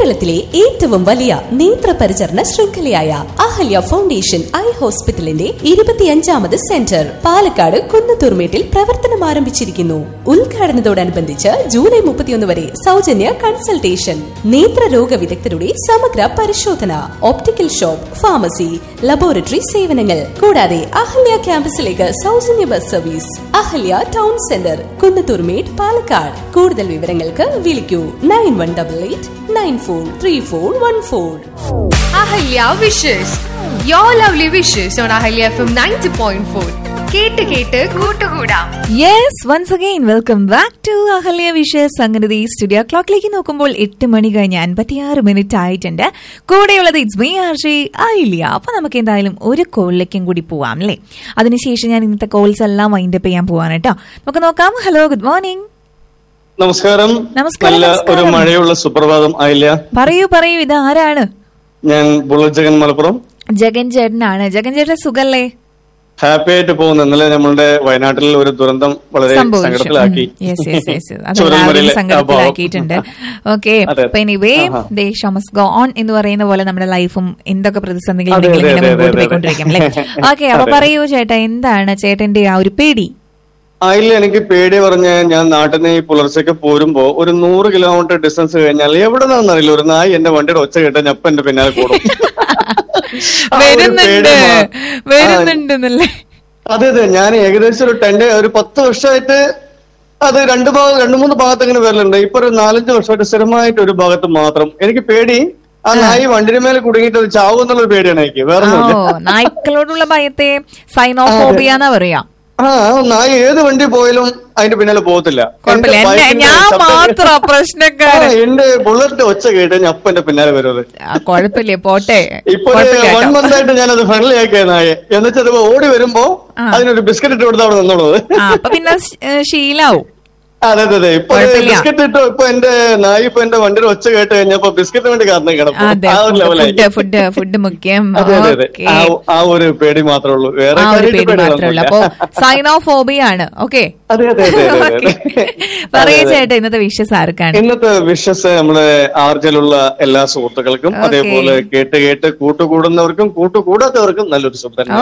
കേരളത്തിലെ ഏറ്റവും വലിയ നേത്ര പരിചരണ ശൃംഖലയായ അഹല്യ ഫൗണ്ടേഷൻ ഐ ഹോസ്പിറ്റലിന്റെ ഇരുപത്തിയഞ്ചാമത് സെന്റർ പാലക്കാട് കുന്നത്തൂർമേട്ടിൽ പ്രവർത്തനം ആരംഭിച്ചിരിക്കുന്നു ഉദ്ഘാടനത്തോടനുബന്ധിച്ച് ജൂലൈ മുപ്പത്തിയൊന്ന് വരെ സൗജന്യ കൺസൾട്ടേഷൻ നേത്രരോഗ വിദഗ്ധരുടെ സമഗ്ര പരിശോധന ഓപ്റ്റിക്കൽ ഷോപ്പ് ഫാർമസി ലബോറട്ടറി സേവനങ്ങൾ കൂടാതെ അഹല്യ ക്യാമ്പസിലേക്ക് സൗജന്യ bus service Ahalya town centre Kunnathurmedu Palakkad കൂടുതൽ വിവരങ്ങൾക്ക് വിളിക്കൂ nine one double eight nine four three four one four Ahalya wishes your lovely wishes on Ahalya F M ninety point four കേട്ട് കേട്ട് കൂട്ടുകൂടാം yes once again welcome back to Ahalya wishes സംഗതി studio ക്ലോക്കിലേക്ക് നോക്കുമ്പോൾ എട്ട് മണി കഴിഞ്ഞ് അൻപത്തിയാറ് മിനിറ്റ് ആയിട്ടുണ്ട് കൂടെയുള്ളത് ഇറ്റ്സ് മീ ആർഷി ആയില്ല അപ്പൊ നമുക്ക് എന്തായാലും ഒരു കോളിലേക്കും കൂടി പോവാം അല്ലേ അതിനുശേഷം ഞാൻ ഇന്നത്തെ കോൾസ് എല്ലാം വൈൻഡപ്പ് ചെയ്യാൻ പോവാണ് കേട്ടോ നമുക്ക് നോക്കാം ഹലോ ഗുഡ് മോർണിംഗ് നമസ്കാരം നമസ്കാരം, നല്ല നമസ്കാരം. ഒരു മഴയുള്ള സുപ്രഭാതം ആയില്ല പറയൂ പറയൂ ഇത് ആരാണ് ഞാൻ ബുള്ളറ്റ് ജഗൻ മലപ്പുറം ജഗൻ ചേട്ടനാണ് ജഗൻ ചേട്ടൻ സുഖല്ലേ ഹാപ്പി ആയിട്ട് പോകുന്നു ഇന്നലെ നമ്മളുടെ വയനാട്ടിൽ ഒരു ദുരന്തം വളരെ സംഭവിച്ചു സങ്കടത്തിലാക്കി യെസ് യെസ് യെസ് അത് ചുരൽമലയിലെ എല്ലാവരെയും ആ സങ്കടത്തിലാക്കിയിട്ടുണ്ട് ഓക്കെ അതെ. അപ്പൊ എനിവേ ആഹാ. ദേ ഷോമസ് ഗോ ഓൺ എന്ന് പറയുന്ന പോലെ നമ്മുടെ ലൈഫും എന്തൊക്കെ പ്രതിസന്ധികൾ അതെ, ഉണ്ടെങ്കിലും അതെ, ഇങ്ങനെ അതെ, മുമ്പോട്ട് അതെ, പോയിക്കൊണ്ടിരിക്കും അല്ലേ അതെ. ഓക്കെ അപ്പൊ അതെ. പറയൂ ചേട്ടാ എന്താണ് ചേട്ടന്റെ ആ ഒരു പേടി ആയില്ല എനിക്ക് പേടി പറഞ്ഞ ഞാൻ നാട്ടിൽ നിന്ന് ഈ പുലർച്ചയ്ക്ക് പോരുമ്പോ ഒരു നൂറ് കിലോമീറ്റർ ഡിസ്റ്റൻസ് കഴിഞ്ഞാൽ എവിടെ നിന്നറിയില്ല ഒരു നായി എന്റെ വണ്ടിയുടെ ഒച്ച കേട്ട ഞപ്പ എന്റെ പിന്നാലെ കൂടും ആ ഒരു വരുന്നുണ്ട് പേടി മാ- വരുന്നുണ്ട് എന്നല്ലേ അതെ അതെ ഞാൻ ഏകദേശം ഒരു ടെൻ ഒരു പത്ത് വർഷമായിട്ട് അത് രണ്ട് ഭാഗം രണ്ട് മൂന്ന് ഭാഗത്ത് ഇങ്ങനെ വരലുണ്ട് ഇപ്പൊ ഒരു നാലഞ്ച് വർഷമായിട്ട് സ്ഥിരമായിട്ട് ഒരു ഭാഗത്ത് മാത്രം എനിക്ക് പേടി ആ നായി വണ്ടിയുടെ മേലെ കുടുങ്ങിയിട്ട് അത് ചാവും എന്നുള്ളൊരു പേടിയാണ് എനിക്ക് വേറെ ഓ ഒന്നുമില്ല നായ്ക്കളോടുള്ള ഭയത്തെ സൈനോഫോബിയ എന്നാ പറയാ ആ ആ നായി ഏത് വണ്ടി പോയാലും അതിന്റെ പിന്നാലെ പോകത്തില്ല കുഴപ്പമില്ല എന്റെ എന്നെ ബൈക്കിന്റെ ഞാൻ ശബ്ദം കേട്ട് മാത്രം ആ, പ്രശ്നക്കാരൻ എന്റെ ബുള്ളറ്റിന്റെ ഒച്ച കേട്ട് ഞാൻ അപ്പ എന്റെ പിന്നാലെ വരുന്നത് ആ, കുഴപ്പമില്ല പോട്ടെ ഇപ്പൊ ഒരു കുഴപ്പമില്ല വൺ കേട്ടോ. മന്ത് ആയിട്ട് ഞാനത് ഫ്രണ്ട്ലി ആക്കിയ നായെ എന്നുവെച്ചാൽ ഓടി വരുമ്പോ ആ. അതിനൊരു ബിസ്ക്കറ്റ് ഇട്ട് കൊടുത്ത് അവിടെ നിന്നുള്ളത് ആ അപ്പൊ പിന്നെ ഏ, ശീലാവും അതെ അതെ അതെ ഇപ്പൊ കുഴപ്പമില്ല. ബിസ്ക്കറ്റ് ഇട്ടു ഇപ്പൊ എന്റെ നായി ഇപ്പൊ എന്റെ വണ്ടിയുടെ ഒച്ച കേട്ട് കഴിഞ്ഞപ്പോ ബിസ്ക്കറ്റിന് വേണ്ടി കാരണേ കിടക്കും അതെ ആ ഒരു ലെവലായി ഫുഡ് ഫുഡ് ഫുഡ് മുഖ്യം അതെ അതെ അതെ ഓക്കേ. ആ ആ ഒരു പേടി മാത്രമേ ഉള്ളൂ വേറെ ആ ഒരു കാര്യമായിട്ട് പേടി മാത്രമേ ഉള്ളൂ അപ്പൊ പേടികളൊന്നുമില്ല. സൈനോഫോബിയ ആണ് ഓക്കെ അതെ അതെ അതെ അതെ, അതെ പറയൂ അതെ, അതെ. ചേട്ടാ ഇന്നത്തെ വിഷസ് ആർക്കാണ് ഇന്നത്തെ വിഷസ് നമ്മുടെ ആർജലുള്ള എല്ലാ സുഹൃത്തുക്കൾക്കും Okay. അതേപോലെ കേട്ട് കേട്ട് കൂട്ടുകൂടുന്നവർക്കും കൂട്ടുകൂടാത്തവർക്കും നല്ലൊരു ശുഭ